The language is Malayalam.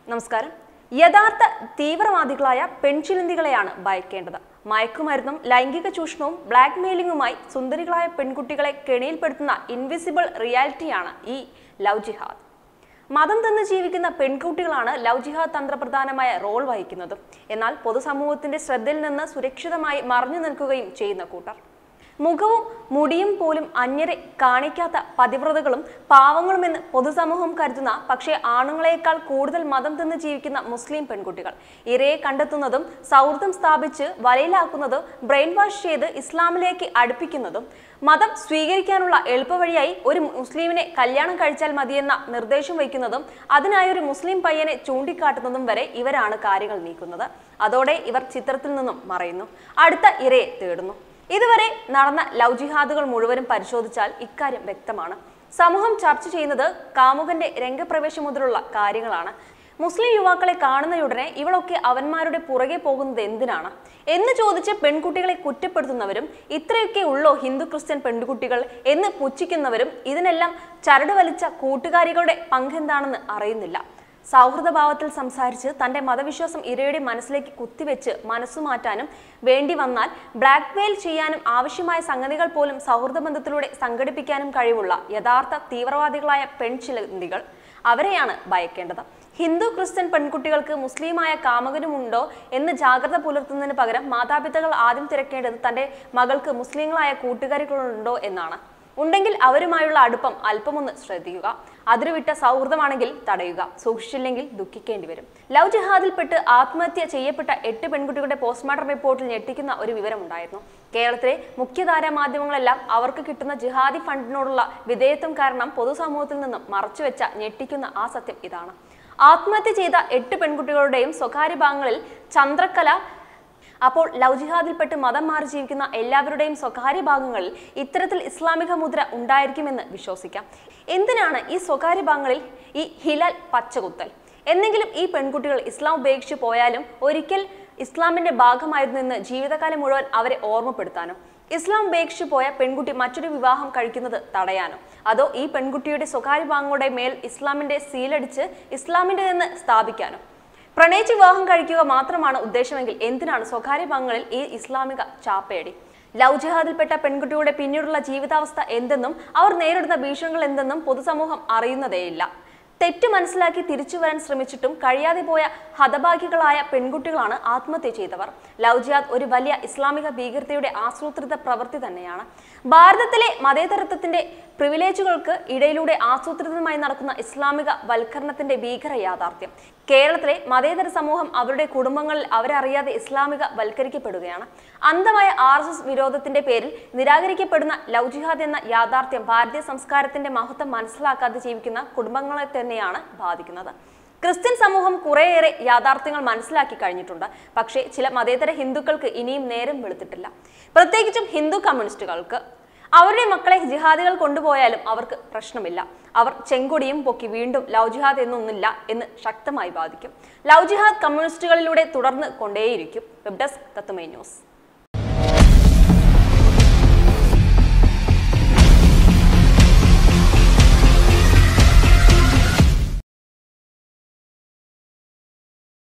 നമസ്കാരം യഥാർത്ഥ തീവ്രവാദികളായ പെൺചിലന്തികളെയാണ് ഭയക്കേണ്ടത് മയക്കുമരുന്നും ലൈംഗിക ചൂഷണവും ബ്ലാക്ക് മെയിലിംഗുമായി സുന്ദരികളായ പെൺകുട്ടികളെ കെണിയിൽപ്പെടുത്തുന്ന ഇൻവിസിബിൾ റിയാലിറ്റിയാണ് ഈ ലവ് ജിഹാദ് മതം തന്ന് ജീവിക്കുന്ന പെൺകുട്ടികളാണ് ലവ് ജിഹാദ് തന്ത്രപ്രധാനമായ റോൾ വഹിക്കുന്നത് എന്നാൽ പൊതുസമൂഹത്തിന്റെ ശ്രദ്ധയിൽ നിന്ന് സുരക്ഷിതമായി മറഞ്ഞു നിൽക്കുകയും ചെയ്യുന്ന കൂട്ടർ മുഖവും മുടിയും പോലും അന്യരെ കാണിക്കാത്ത പതിവ്രതകളും പാവങ്ങളുമെന്ന് പൊതുസമൂഹം കരുതുന്ന പക്ഷേ ആണുങ്ങളെക്കാൾ കൂടുതൽ മതം തിന്ന് ജീവിക്കുന്ന മുസ്ലിം പെൺകുട്ടികൾ ഇരയെ കണ്ടെത്തുന്നതും സൗഹൃദം സ്ഥാപിച്ച് വലയിലാക്കുന്നതും ബ്രെയിൻ വാഷ് ചെയ്ത് ഇസ്ലാമിലേക്ക് അടുപ്പിക്കുന്നതും മതം സ്വീകരിക്കാനുള്ള എളുപ്പവഴിയായി ഒരു മുസ്ലിമിനെ കല്യാണം കഴിച്ചാൽ മതിയെന്ന നിർദ്ദേശം വയ്ക്കുന്നതും അതിനായി ഒരു മുസ്ലിം പയ്യനെ ചൂണ്ടിക്കാട്ടുന്നതും വരെ ഇവരാണ് കാര്യങ്ങൾ നീക്കുന്നത് അതോടെ ഇവർ ചിത്രത്തിൽ നിന്നും മറയുന്നു അടുത്ത ഇരയെ തേടുന്നു ഇതുവരെ നടന്ന ലവ് ജിഹാദുകൾ മുഴുവനും പരിശോധിച്ചാൽ ഇക്കാര്യം വ്യക്തമാണ് സമൂഹം ചർച്ച ചെയ്യുന്നത് കാമുകന്റെ രംഗപ്രവേശം മുതലുള്ള കാര്യങ്ങളാണ് മുസ്ലിം യുവാക്കളെ കാണുന്നയുടനെ ഇവളൊക്കെ അവന്മാരുടെ പുറകെ പോകുന്നത് എന്തിനാണ് എന്ന് ചോദിച്ച് പെൺകുട്ടികളെ കുറ്റപ്പെടുത്തുന്നവരും ഇത്രയൊക്കെ ഉള്ളോ ഹിന്ദു ക്രിസ്ത്യൻ പെൺകുട്ടികൾ എന്ന് പുച്ഛിക്കുന്നവരും ഇതിനെല്ലാം ചരട് വലിച്ച കൂട്ടുകാരികളുടെ പങ്കെന്താണെന്ന് അറിയുന്നില്ല സൗഹൃദഭാവത്തിൽ സംസാരിച്ച് തന്റെ മതവിശ്വാസം ഇരയുടെ മനസ്സിലേക്ക് കുത്തിവെച്ച് മനസ്സു മാറ്റാനും വേണ്ടി വന്നാൽ ബ്ലാക്ക്മെയിൽ ചെയ്യാനും ആവശ്യമായ സംഗതികൾ പോലും സൗഹൃദ ബന്ധത്തിലൂടെ സംഘടിപ്പിക്കാനും കഴിവുള്ള യഥാർത്ഥ തീവ്രവാദികളായ പെൺചിലന്തികൾ അവരെയാണ് ഭയക്കേണ്ടത് ഹിന്ദു ക്രിസ്ത്യൻ പെൺകുട്ടികൾക്ക് മുസ്ലിമായ കാമകനുമുണ്ടോ എന്ന് ജാഗ്രത പുലർത്തുന്നതിന് പകരം മാതാപിതാക്കൾ ആദ്യം തിരക്കേണ്ടത് തന്റെ മകൾക്ക് മുസ്ലിങ്ങളായ കൂട്ടുകാരികളുണ്ടോ എന്നാണ് ഉണ്ടെങ്കിൽ അവരുമായുള്ള അടുപ്പം അല്പമൊന്ന് ശ്രദ്ധിക്കുക അതിരുവിട്ട സൗഹൃദമാണെങ്കിൽ തടയുക സൂക്ഷിച്ചില്ലെങ്കിൽ ദുഃഖിക്കേണ്ടി വരും ലവ് ജിഹാദിൽപ്പെട്ട് ആത്മഹത്യ ചെയ്യപ്പെട്ട എട്ട് പെൺകുട്ടികളുടെ പോസ്റ്റ്മോർട്ടം റിപ്പോർട്ടിൽ ഞെട്ടിക്കുന്ന ഒരു വിവരമുണ്ടായിരുന്നു കേരളത്തിലെ മുഖ്യധാരാ മാധ്യമങ്ങളെല്ലാം അവർക്ക് കിട്ടുന്ന ജിഹാദി ഫണ്ടിനോടുള്ള വിധേയത്വം കാരണം പൊതുസമൂഹത്തിൽ നിന്നും മറച്ചുവെച്ച ഞെട്ടിക്കുന്ന ആ സത്യം ഇതാണ് ആത്മഹത്യ ചെയ്ത എട്ട് പെൺകുട്ടികളുടെയും സ്വകാര്യ ഭാഗങ്ങളിൽ ചന്ദ്രക്കല അപ്പോൾ ലവ് ജിഹാദിൽപ്പെട്ട് മതം മാറി ജീവിക്കുന്ന എല്ലാവരുടെയും സ്വകാര്യ ഭാഗങ്ങളിൽ ഇത്തരത്തിൽ ഇസ്ലാമിക മുദ്ര ഉണ്ടായിരിക്കുമെന്ന് വിശ്വസിക്കാം എന്തിനാണ് ഈ സ്വകാര്യ ഭാഗങ്ങളിൽ ഈ ഹിലാൽ പച്ചകുത്തൽ എന്നെങ്കിലും ഈ പെൺകുട്ടികൾ ഇസ്ലാം ഉപേക്ഷിച്ച് പോയാലും ഒരിക്കൽ ഇസ്ലാമിന്റെ ഭാഗമായിരുന്നു എന്ന് ജീവിതകാലം മുഴുവൻ അവരെ ഓർമ്മപ്പെടുത്താനോ ഇസ്ലാം ഉപേക്ഷിച്ച് പോയ പെൺകുട്ടി മറ്റൊരു വിവാഹം കഴിക്കുന്നത് തടയാനോ അതോ ഈ പെൺകുട്ടിയുടെ സ്വകാര്യ ഭാഗങ്ങളുടെ മേൽ ഇസ്ലാമിന്റെ സീലടിച്ച് ഇസ്ലാമിൻ്റെതെന്ന് സ്ഥാപിക്കാനോ പ്രണയിച്ച് വിവാഹം കഴിക്കുക മാത്രമാണ് ഉദ്ദേശമെങ്കിൽ എന്തിനാണ് സ്വകാര്യ ഭാഗങ്ങളിൽ ഈ ഇസ്ലാമിക ചാപ്പയടി ലവ് ജിഹാദിൽപ്പെട്ട പെൺകുട്ടിയുടെ പിന്നീടുള്ള ജീവിതാവസ്ഥ എന്തെന്നും അവർ നേരിടുന്ന ഭീഷണികൾ എന്തെന്നും പൊതുസമൂഹം അറിയുന്നതേയില്ല തെറ്റ് മനസ്സിലാക്കി തിരിച്ചു വരാൻ ശ്രമിച്ചിട്ടും കഴിയാതെ പോയ ഹതഭാഗ്യകളായ പെൺകുട്ടികളാണ് ആത്മഹത്യ ചെയ്തവർ ലവ് ജിഹാദ് ഒരു വലിയ ഇസ്ലാമിക ഭീകരതയുടെ ആസൂത്രിത പ്രവൃത്തി തന്നെയാണ് ഭാരതത്തിലെ മതേതരത്വത്തിന്റെ പ്രിവിലേജുകൾക്ക് ഇടയിലൂടെ ആസൂത്രിതമായി നടക്കുന്ന ഇസ്ലാമിക വൽക്കരണത്തിന്റെ ഭീകര യാഥാർത്ഥ്യം കേരളത്തിലെ മതേതര സമൂഹം അവരുടെ കുടുംബങ്ങളിൽ അവരറിയാതെ ഇസ്ലാമിക വൽക്കരിക്കപ്പെടുകയാണ് അന്ധമായ ആർ എസ് എസ് വിരോധത്തിന്റെ പേരിൽ നിരാകരിക്കപ്പെടുന്ന ലവ് ജിഹാദ് എന്ന യാഥാർത്ഥ്യം ഭാരതീയ സംസ്കാരത്തിന്റെ മഹത്വം മനസ്സിലാക്കാതെ ജീവിക്കുന്ന കുടുംബങ്ങളെ തന്നെയാണ് ബാധിക്കുന്നത് ക്രിസ്ത്യൻ സമൂഹം കുറേയേറെ യാഥാർത്ഥ്യങ്ങൾ മനസ്സിലാക്കി കഴിഞ്ഞിട്ടുണ്ട് പക്ഷേ ചില മതേതര ഹിന്ദുക്കൾക്ക് ഇനിയും നേരം വെളുത്തിട്ടില്ല പ്രത്യേകിച്ചും ഹിന്ദു കമ്മ്യൂണിസ്റ്റുകൾക്ക് അവരുടെ മക്കളെ ജിഹാദികൾ കൊണ്ടുപോയാലും അവർക്ക് പ്രശ്നമില്ല അവർ ചെങ്കൊടിയും പൊക്കി വീണ്ടും ലവ് ജിഹാദ് എന്നൊന്നില്ല എന്ന് ശക്തമായി ബാധിക്കും ലവ് ജിഹാദ് കമ്മ്യൂണിസ്റ്റുകളിലൂടെ തുടർന്ന് കൊണ്ടേയിരിക്കും വെബ് ഡെസ്ക് തത്തുമൈ ന്യൂസ്